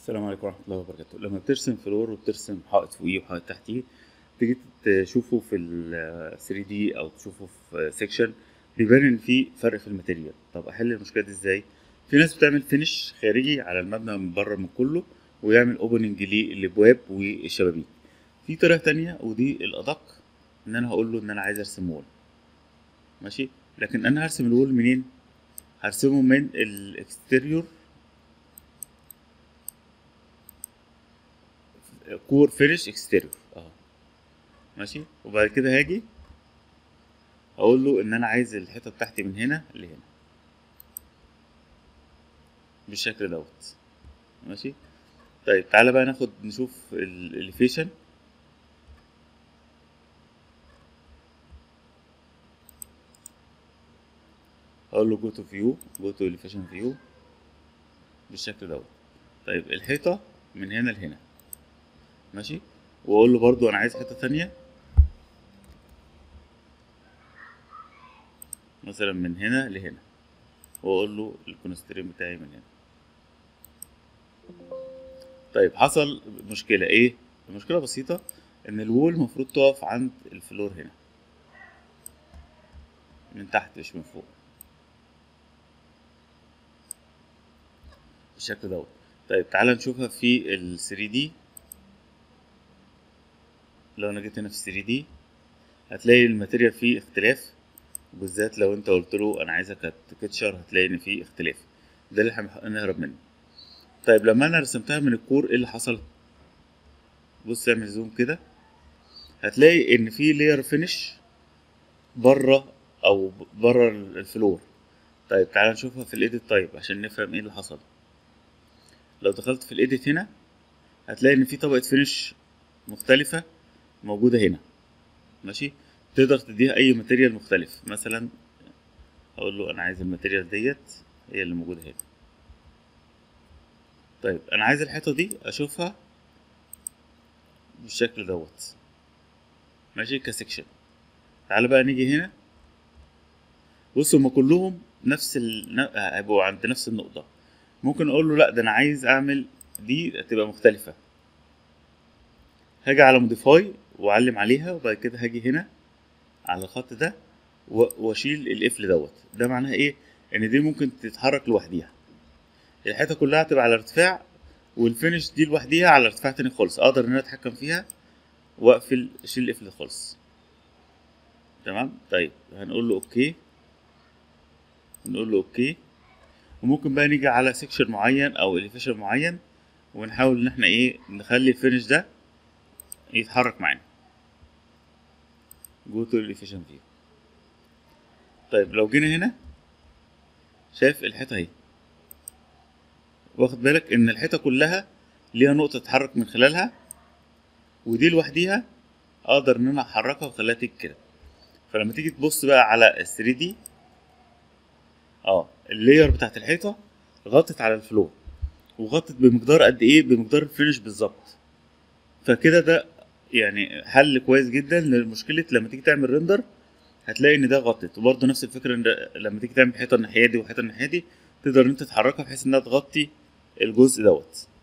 السلام عليكم ورحمة الله وبركاته لما بترسم فلور وبترسم حائط فوقيه وحائط تحتيه تيجي تشوفه في ال 3 دي او تشوفه في سيكشن بيبان ان في فرق في الماتيريال طب احل المشكلة دي ازاي في ناس بتعمل فينش خارجي على المبنى من بره من كله ويعمل اوبننج للابواب والشبابيك في طريقة تانية ودي الادق ان انا هقول له ان انا عايز ارسم وول ماشي لكن انا هرسم الوول منين هرسمه من الاكستيريور كور فينش اكستيريور اهو ماشي وبعد كده هاجي اقول له ان انا عايز الحته بتاعتي من هنا لهنا بالشكل دوت ماشي طيب تعالى بقى ناخد نشوف الاليفيشن اقول له جو تو فيو جو تو اليفيشن فيو بالشكل دوت طيب الحيطه من هنا لهنا ماشي واقول له برضو انا عايز حته تانية مثلا من هنا لهنا واقول له الكونسترين بتاعي من هنا طيب حصل مشكلة ايه المشكلة بسيطة ان الوول المفروض تقف عند الفلور هنا من تحت مش من فوق بالشكل دوت طيب تعالى نشوفها في ال 3 دي لو انا جيت هنا في 3 دي هتلاقي الماتيريال فيه اختلاف بالذات لو انت قلت له انا عايزك كتشر هتلاقي ان فيه اختلاف ده اللي احنا نهرب منه طيب لما انا رسمتها من الكور ايه اللي حصل بص اعمل زوم كده هتلاقي ان في لير فينش بره او بره الفلور طيب تعال نشوفها في الايديت طيب عشان نفهم ايه اللي حصل لو دخلت في الايديت هنا هتلاقي ان في طبقه فينش مختلفه موجودة هنا ماشي تقدر تديها أي ماتيريال مختلف مثلا أقول له أنا عايز الماتيريال ديت هي اللي موجودة هنا طيب أنا عايز الحيطة دي أشوفها بالشكل دوت ماشي كسكشن تعال بقى نيجي هنا بص هما كلهم نفس ال... هيبقوا عند نفس النقطة ممكن أقول له لأ ده أنا عايز أعمل دي تبقى مختلفة هاجي على موديفاي واعلم عليها وبعد كده هاجي هنا على الخط ده واشيل القفل دوت ده معناها ايه ان دي ممكن تتحرك لوحديها الحيطه كلها هتبقى على ارتفاع والفينش دي لوحديها على ارتفاع تاني خالص اقدر ان انا اتحكم فيها واقفل اشيل القفل خالص تمام طيب هنقول له اوكي نقول له اوكي وممكن بقى نيجي على سيكشن معين او اليفيشن معين ونحاول ان احنا ايه نخلي الفينش ده يتحرك معانا جو تو الافيشن فيو طيب لو جينا هنا شايف الحيطه اهي واخد بالك ان الحيطه كلها ليها نقطه تتحرك من خلالها ودي لوحديها اقدر ان انا احركها واخليها تيجي كده فلما تيجي تبص بقى على ال 3 دي اه اللاير بتاعت الحيطه غطت على الفلور وغطت بمقدار قد ايه بمقدار الفينش بالظبط فكده ده يعني حل كويس جدا لمشكله لما تيجي تعمل ريندر هتلاقي ان ده غطت وبرده نفس الفكره ان لما تيجي تعمل حيطه الناحيه دي وحيطه الناحيه دي تقدر ان انت تحركها بحيث انها تغطي الجزء دوت